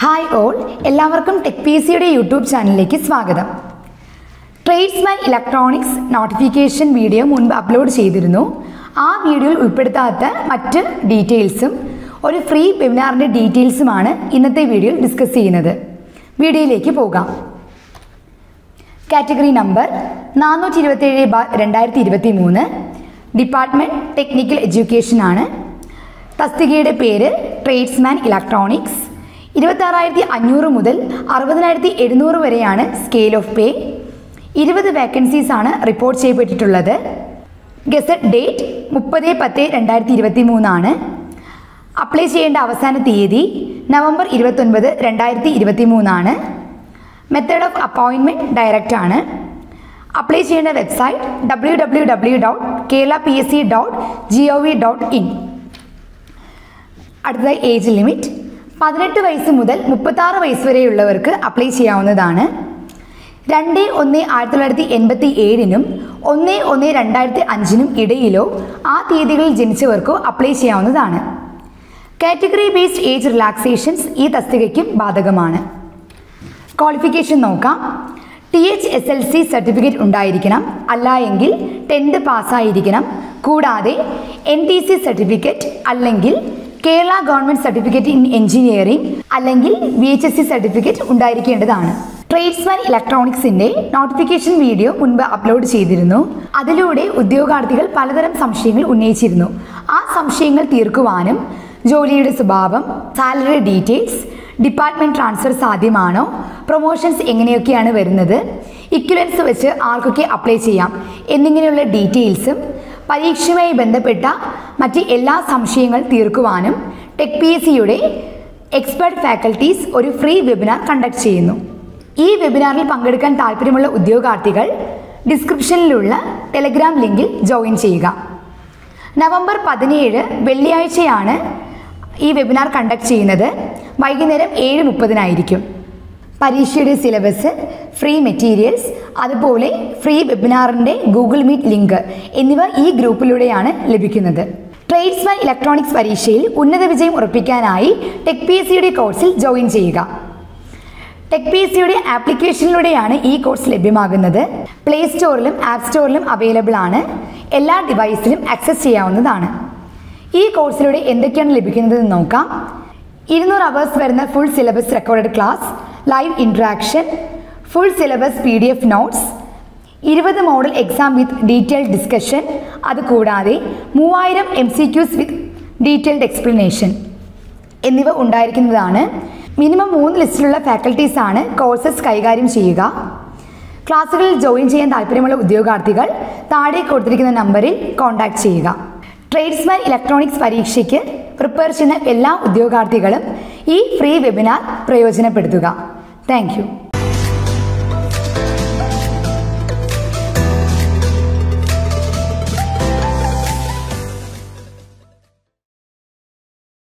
hi all എല്ലാവർക്കും tech P സിയുടെ YouTube ചാനലിലേക്ക് സ്വാഗതം ട്രേഡ്സ്മാൻ ഇലക്ട്രോണിക്സ് നോട്ടിഫിക്കേഷൻ വീഡിയോ മുൻപ് അപ്ലോഡ് ചെയ്തിരുന്നു ആ വീഡിയോയിൽ ഉൾപ്പെടുത്താത്ത മറ്റ് ഡീറ്റെയിൽസും ഒരു ഫ്രീ വെബിനാറിൻ്റെ ഡീറ്റെയിൽസുമാണ് ഇന്നത്തെ വീഡിയോയിൽ ഡിസ്കസ് ചെയ്യുന്നത് വീഡിയോയിലേക്ക് പോകാം കാറ്റഗറി നമ്പർ നാനൂറ്റി ഇരുപത്തേഴ് ബാർ രണ്ടായിരത്തി ഇരുപത്തി മൂന്ന് ഡിപ്പാർട്ട്മെൻറ്റ് ടെക്നിക്കൽ എഡ്യൂക്കേഷൻ ആണ് തസ്തികയുടെ പേര് ട്രേഡ്സ്മാൻ ഇലക്ട്രോണിക്സ് ഇരുപത്താറായിരത്തി അഞ്ഞൂറ് മുതൽ അറുപതിനായിരത്തി എഴുന്നൂറ് വരെയാണ് സ്കെയിൽ ഓഫ് പേ ഇരുപത് വേക്കൻസീസ് ആണ് റിപ്പോർട്ട് ചെയ്യപ്പെട്ടിട്ടുള്ളത് ഗസറ്റ് ഡേറ്റ് മുപ്പത് പത്ത് രണ്ടായിരത്തി ഇരുപത്തി മൂന്നാണ് അപ്ലൈ ചെയ്യേണ്ട അവസാന തീയതി നവംബർ ഇരുപത്തൊൻപത് രണ്ടായിരത്തി ഇരുപത്തി മൂന്നാണ് മെത്തേഡ് ഓഫ് അപ്പോയിൻമെൻറ്റ് ഡയറക്റ്റ് ആണ് അപ്ലൈ ചെയ്യേണ്ട website W W W dot Kerala P S C dot G O V dot in അടുത്തതായി ഏജ് ലിമിറ്റ് പതിനെട്ട് വയസ്സ് മുതൽ മുപ്പത്താറ് വയസ്സ് വരെയുള്ളവർക്ക് അപ്ലൈ ചെയ്യാവുന്നതാണ് രണ്ട് ഒന്ന് ആയിരത്തി തൊള്ളായിരത്തി എൺപത്തി ഏഴിനും ഒന്ന് ഒന്ന് രണ്ടായിരത്തി അഞ്ചിനും ഇടയിലോ ആ തീയതികളിൽ ജനിച്ചവർക്കോ അപ്ലൈ ചെയ്യാവുന്നതാണ് കാറ്റഗറി ബേസ്ഡ് ഏജ് റിലാക്സേഷൻസ് ഈ തസ്തികയ്ക്കും ബാധകമാണ് ക്വാളിഫിക്കേഷൻ നോക്കാം T H S L C certificate ഉണ്ടായിരിക്കണം അല്ല എങ്കിൽ ടെൻത്ത് പാസ്സായിരിക്കണം കൂടാതെ എൻ ടി സി സർട്ടിഫിക്കറ്റ് അല്ലെങ്കിൽ Kerala government certificate in engineering അല്ലെങ്കിൽ B H S C certificate ഉണ്ടായിരിക്കേണ്ടതാണ് ട്രേഡ്സ്മാൻ ഇലക്ട്രോണിക്സിന്റെ നോട്ടിഫിക്കേഷൻ വീഡിയോ മുൻപ് അപ്ലോഡ് ചെയ്തിരുന്നു അതിലൂടെ ഉദ്യോഗാർത്ഥികൾ പലതരം സംശയങ്ങൾ ഉന്നയിച്ചിരുന്നു ആ സംശയങ്ങൾ തീർക്കുവാനും ജോലിയുടെ സ്വഭാവം സാലറി ഡീറ്റെയിൽസ് ഡിപ്പാർട്ട്മെന്റ് ട്രാൻസ്ഫർ സാധ്യമാണോ പ്രൊമോഷൻസ് എങ്ങനെയൊക്കെയാണ് വരുന്നത് ഇക്വലൻസ് വെച്ച് ആർക്കൊക്കെ അപ്ലൈ ചെയ്യാം എന്നിങ്ങനെയുള്ള ഡീറ്റെയിൽസും പരീക്ഷയുമായി ബന്ധപ്പെട്ട മറ്റ് എല്ലാ സംശയങ്ങൾ തീർക്കുവാനും ടെക് പി എസ് സിയുടെ എക്സ്പെർട്ട് ഫാക്കൽറ്റീസ് ഒരു ഫ്രീ വെബിനാർ കണ്ടക്ട് ചെയ്യുന്നു ഈ വെബിനാറിൽ പങ്കെടുക്കാൻ താല്പര്യമുള്ള ഉദ്യോഗാർത്ഥികൾ ഡിസ്ക്രിപ്ഷനിലുള്ള ടെലഗ്രാം ലിങ്കിൽ ജോയിൻ ചെയ്യുക നവംബർ പതിനേഴ് വെള്ളിയാഴ്ചയാണ് ഈ വെബിനാർ കണ്ടക്ട് ചെയ്യുന്നത് വൈകുന്നേരം ഏഴ് മുപ്പതിനായിരിക്കും പരീക്ഷയുടെ സിലബസ് ഫ്രീ മെറ്റീരിയൽസ് അതുപോലെ ഫ്രീ വെബിനാറിൻ്റെ ഗൂഗിൾ മീറ്റ് ലിങ്ക് എന്നിവ ഈ ഗ്രൂപ്പിലൂടെയാണ് ലഭിക്കുന്നത് ട്രേഡ്സ്മാൻ ഇലക്ട്രോണിക്സ് പരീക്ഷയിൽ ഉന്നത വിജയം ഉറപ്പിക്കാനായി ടെക് പി എസ് സിയുടെ കോഴ്സിൽ ജോയിൻ ചെയ്യുക ടെക് പി എസ് സിയുടെ ആപ്ലിക്കേഷനിലൂടെയാണ് ഈ കോഴ്സ് ലഭ്യമാകുന്നത് പ്ലേ സ്റ്റോറിലും ആപ്പ് സ്റ്റോറിലും അവൈലബിൾ ആണ് എല്ലാ ഡിവൈസിലും ആക്സസ് ചെയ്യാവുന്നതാണ് ഈ കോഴ്സിലൂടെ എന്തൊക്കെയാണ് ലഭിക്കുന്നതെന്ന് നോക്കാം ഇരുന്നൂറ് അവേഴ്സ് വരുന്ന full syllabus recorded class live interaction full syllabus P D F notes ഇരുപത് model exam with detailed discussion അതുകൂടാതെ മൂവായിരം M C Qs with detailed explanation എന്നിവ ഉണ്ടായിരിക്കുന്നതാണ് മിനിമം മൂന്ന് ലിസ്റ്റിലുള്ള ഫാക്കൽറ്റീസ് ആണ് കോഴ്സസ് കൈകാര്യം ചെയ്യുക ക്ലാസ്സുകളിൽ ജോയിൻ ചെയ്യാൻ താല്പര്യമുള്ള ഉദ്യോഗാർത്ഥികൾ താഴെ കൊടുത്തിരിക്കുന്ന നമ്പറിൽ കോൺടാക്ട് ചെയ്യുക ട്രേഡ്സ്മാൻ ഇലക്ട്രോണിക്സ് പരീക്ഷയ്ക്ക് പ്രിപ്പയർ ചെയ്യുന്ന എല്ലാ ഉദ്യോഗാർത്ഥികളും ഈ ഫ്രീ വെബിനാർ പ്രയോജനപ്പെടുത്തുക താങ്ക്